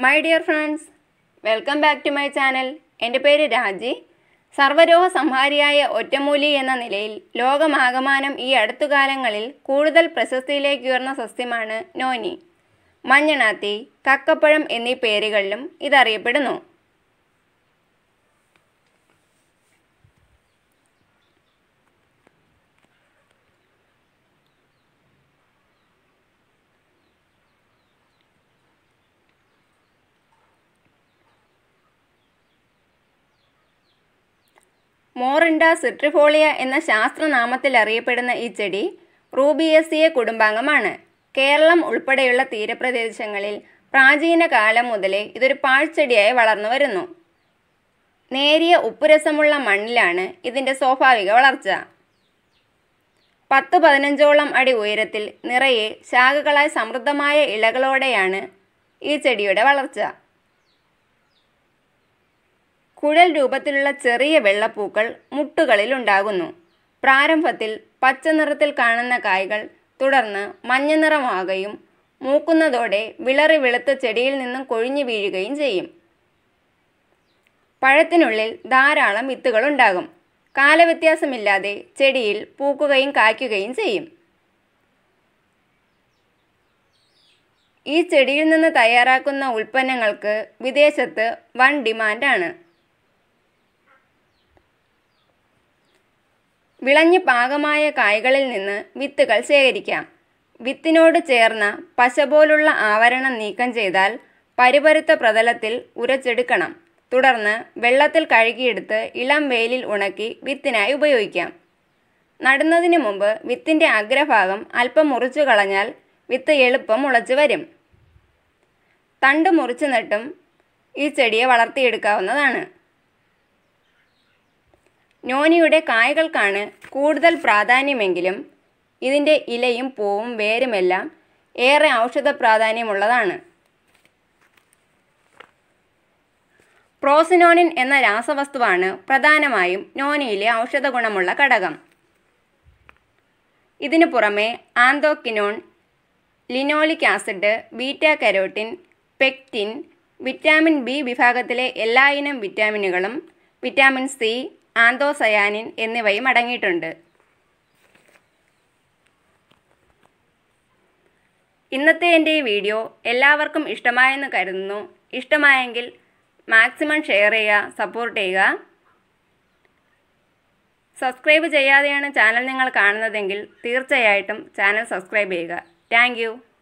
my dear friends welcome back to my channel എൻ്റെ പേര് രാജി സർവ്വരോഗ സംഹാരിയായ ഒറ്റമൂലി എന്ന നിലയിൽ ലോകമാകമാനം ഈ അടുത്തുകാലങ്ങളിൽ കൂടുതൽ പ്രശസ്തിയിലേക്ക് ഉയർന്ന സസ്യമാണ് നോനി മഞ്ഞണാത്തി കക്കപ്പഴം എന്നീ പേരുകളിലും ഇതറിയപ്പെടുന്നു മോറിൻഡ സിട്രിഫോളിയ എന്ന ശാസ്ത്രനാമത്തിൽ അറിയപ്പെടുന്ന ഈ ചെടി റൂബിയസിയെ കുടുംബാംഗമാണ് കേരളം ഉൾപ്പെടെയുള്ള തീരപ്രദേശങ്ങളിൽ പ്രാചീന കാലം മുതലേ ഇതൊരു പാഴ്ചെടിയായി വളർന്നു വരുന്നു നേരിയ ഉപ്പുരസമുള്ള മണ്ണിലാണ് ഇതിൻ്റെ സ്വാഭാവിക വളർച്ച പത്ത് പതിനഞ്ചോളം അടി ഉയരത്തിൽ നിറയെ ശാഖകളായി സമൃദ്ധമായ ഇലകളോടെയാണ് ഈ ചെടിയുടെ വളർച്ച കുഴൽ രൂപത്തിലുള്ള ചെറിയ വെള്ളപ്പൂക്കൾ മുട്ടുകളിൽ ഉണ്ടാകുന്നു പ്രാരംഭത്തിൽ പച്ച നിറത്തിൽ കാണുന്ന കായ്കൾ തുടർന്ന് മഞ്ഞ നിറമാകുകയും മൂക്കുന്നതോടെ വിളറി വെളുത്ത ചെടിയിൽ നിന്നും കൊഴിഞ്ഞു വീഴുകയും ചെയ്യും പഴത്തിനുള്ളിൽ ധാരാളം വിത്തുകൾ ഉണ്ടാകും കാലവ്യത്യാസമില്ലാതെ ചെടിയിൽ പൂക്കുകയും കായ്ക്കുകയും ചെയ്യും ഈ ചെടിയിൽ നിന്ന് തയ്യാറാക്കുന്ന ഉൽപ്പന്നങ്ങൾക്ക് വിദേശത്ത് വൻ ഡിമാൻഡാണ് വിളഞ്ഞ് പാകമായ കായ്കളിൽ നിന്ന് വിത്തുകൾ ശേഖരിക്കാം വിത്തിനോട് ചേർന്ന പശ പോലുള്ള ആവരണം നീക്കം ചെയ്താൽ പരിപരുത്ത പ്രതലത്തിൽ ഉരച്ചെടുക്കണം തുടർന്ന് വെള്ളത്തിൽ കഴുകിയെടുത്ത് ഇളം വെയിലിൽ ഉണക്കി വിത്തിനായി ഉപയോഗിക്കാം നടുന്നതിന് മുമ്പ് വിത്തിൻ്റെ അഗ്രഭാഗം അല്പം മുറിച്ചു കളഞ്ഞാൽ വിത്ത് എളുപ്പം മുളച്ചു വരും തണ്ട് മുറിച്ചു നട്ടും ഈ ചെടിയെ വളർത്തിയെടുക്കാവുന്നതാണ് നോനിയുടെ കായകൾക്കാണ് കൂടുതൽ പ്രാധാന്യമെങ്കിലും ഇതിൻ്റെ ഇലയും പൂവും വേരുമെല്ലാം ഏറെ ഔഷധ പ്രാധാന്യമുള്ളതാണ് പ്രോസിനോണിൻ എന്ന രാസവസ്തുവാണ് പ്രധാനമായും നോനിയിലെ ഔഷധ ഗുണമുള്ള ഘടകം ഇതിനു പുറമെ anthoquinone linoleic acid beta carotene pectin vitamin B വിഭാഗത്തിലെ എല്ലായിനം വിറ്റാമിനുകളും വിറ്റാമിൻ സി ആന്തോസയാനിൻ എന്നിവയും അടങ്ങിയിട്ടുണ്ട് ഇന്നത്തെ എൻ്റെ ഈ വീഡിയോ എല്ലാവർക്കും ഇഷ്ടമായെന്ന് കരുതുന്നു ഇഷ്ടമായെങ്കിൽ മാക്സിമം ഷെയർ ചെയ്യുക സപ്പോർട്ട് ചെയ്യുക സബ്സ്ക്രൈബ് ചെയ്യാതെയാണ് ചാനൽ നിങ്ങൾ കാണുന്നതെങ്കിൽ തീർച്ചയായിട്ടും ചാനൽ സബ്സ്ക്രൈബ് ചെയ്യുക താങ്ക്